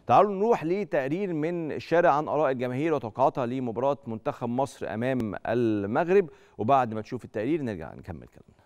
تعالوا نروح لتقرير من الشارع عن اراء الجماهير وتوقعاتها لمباراه منتخب مصر امام المغرب وبعد ما تشوف التقرير نرجع نكمل كلامنا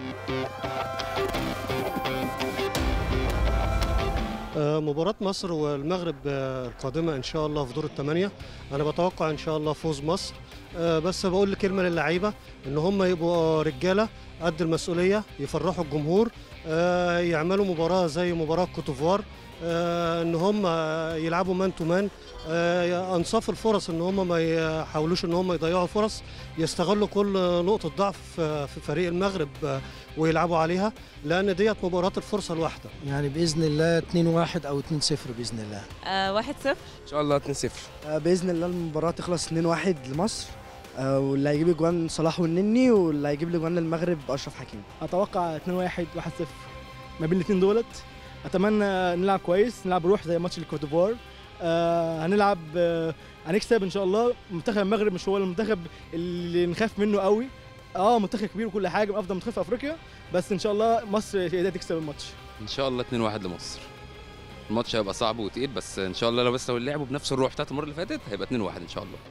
مباراة مصر والمغرب القادمة إن شاء الله في دور الثمانية أنا بتوقع إن شاء الله فوز مصر بس بقول كلمة للعيبة إن هم يبقوا رجالة قد المسؤولية يفرحوا الجمهور يعملوا مباراة زي مباراة كوتوفوار ان هم يلعبوا مان تو مان انصاف الفرص ان هم ما يحاولوش ان هم يضيعوا فرص يستغلوا كل نقطه ضعف في فريق المغرب ويلعبوا عليها لان ديت مباراه الفرصه الواحده يعني باذن الله 2-1 او 2-0 باذن الله آه 1-0 ان شاء الله 2-0 آه باذن الله المباراه تخلص 2-1 لمصر آه واللي هيجيب اجوان صلاح والنني واللي هيجيب الاجوان للمغرب اشرف حكيمي اتوقع 2-1 1-0 ما بين الاثنين دولت اتمنى نلعب كويس نلعب روح زي ماتش الكوت ديفوار آه هنلعب آه هنكسب ان شاء الله منتخب المغرب مش هو المنتخب اللي نخاف منه قوي اه منتخب كبير وكل حاجه من افضل منتخب في افريقيا بس ان شاء الله مصر هي اللي تكسب الماتش ان شاء الله 2-1 لمصر الماتش هيبقى صعب وتقيل بس ان شاء الله لو بس لو لعبوا بنفس الروح بتاعت المره اللي فاتت هيبقى 2-1 ان شاء الله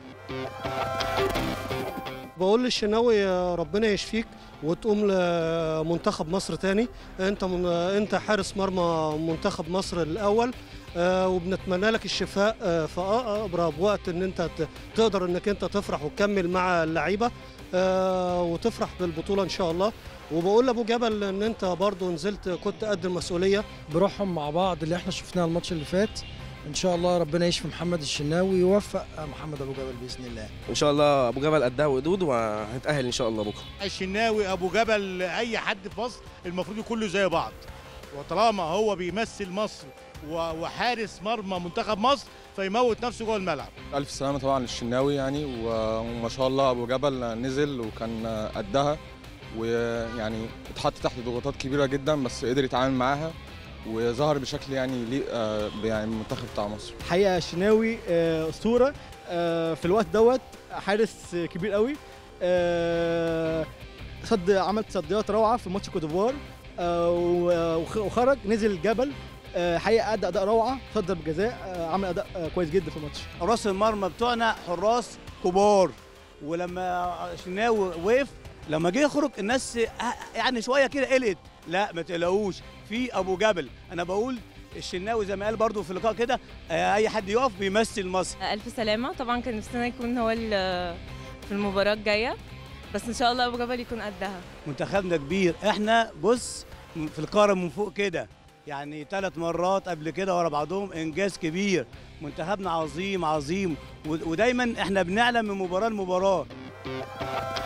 بقول للشناوي ربنا يشفيك وتقوم لمنتخب مصر تاني انت من انت حارس مرمى منتخب مصر الاول آه وبنتمنى لك الشفاء آه في اقرب وقت ان انت تقدر انك انت تفرح وتكمل مع اللعيبه آه وتفرح بالبطوله ان شاء الله وبقول لابو جبل ان انت برضو نزلت كنت قد المسؤوليه بروحهم مع بعض اللي احنا شفناه الماتش اللي فات ان شاء الله ربنا يشفي محمد الشناوي ويوفق محمد ابو جبل باذن الله ان شاء الله ابو جبل قدها وقدود وهنتاهل ان شاء الله بكره الشناوي ابو جبل اي حد في مصر المفروض يكون له زي بعض وطالما هو بيمثل مصر وحارس مرمى منتخب مصر فيموت نفسه جوه الملعب الف سلامه طبعا للشناوي يعني وما شاء الله ابو جبل نزل وكان قدها ويعني اتحط تحت ضغوطات كبيره جدا بس قدر يتعامل معاها وظهر بشكل يعني يليق يعني المنتخب بتاع مصر حقيقه الشناوي اسطوره في الوقت دوت حارس كبير قوي صد عمل تصديات روعه في ماتش كوت ديفوار وخرج نزل جبل حقيقه ادى اداء روعه صد بجزاء عمل اداء كويس جدا في الماتش حراس المرمى بتوعنا حراس كبار ولما الشناوي وقف لما جه يخرج الناس يعني شويه كده قلقت لا ما تقلقوش في ابو جبل انا بقول الشناوي زي ما قال برضو في اللقاء كده اي حد يقف بيمثل مصر الف سلامه طبعا كان نفسنا يكون هو في المباراه الجايه بس ان شاء الله ابو جبل يكون قدها منتخبنا كبير احنا بص في القاره من فوق كده يعني ثلاث مرات قبل كده ورا بعضهم انجاز كبير منتخبنا عظيم عظيم ودايما احنا بنعلم من مباراه لمباراه